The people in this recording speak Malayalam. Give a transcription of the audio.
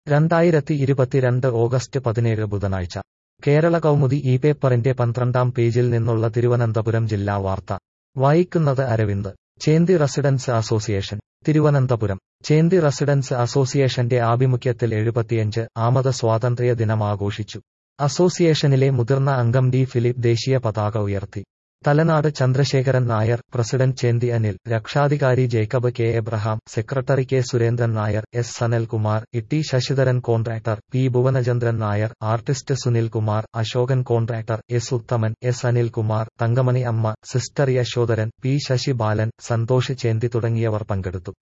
രണ്ടായിരത്തി ഇരുപത്തിരണ്ട് ഓഗസ്റ്റ് പതിനേഴ് ബുധനാഴ്ച കേരള കൗമുദി ഈ പേപ്പറിന്റെ പന്ത്രണ്ടാം പേജിൽ നിന്നുള്ള തിരുവനന്തപുരം ജില്ലാ വാർത്ത വായിക്കുന്നത് Aravind Chenthi residents association Thiruvananthapuram Chenthi residents അസോസിയേഷന്റെ ആഭിമുഖ്യത്തിൽ എഴുപത്തിയഞ്ച് ആമത് സ്വാതന്ത്ര്യ ദിനം ആഘോഷിച്ചു അസോസിയേഷനിലെ മുതിർന്ന അംഗം ഡി ഫിലിപ്പ് ദേശീയ പതാക ഉയർത്തി തലനാട് ചന്ദ്രശേഖരൻ നായർ പ്രസിഡന്റ് ചേന്തി അനിൽ രക്ഷാധികാരി Jacob K Abraham secretary K Surendran Nair S Sanalkumar Itty Sasidharan contractor P Bhuvanachandran Nair artist Sunil Kumar Asokan contractor S Uthaman S Anilkumar Thankamani Amma sister Yasodharan P Sasi Balan Santhosh Chenthi തുടങ്ങിയവർ പങ്കെടുത്തു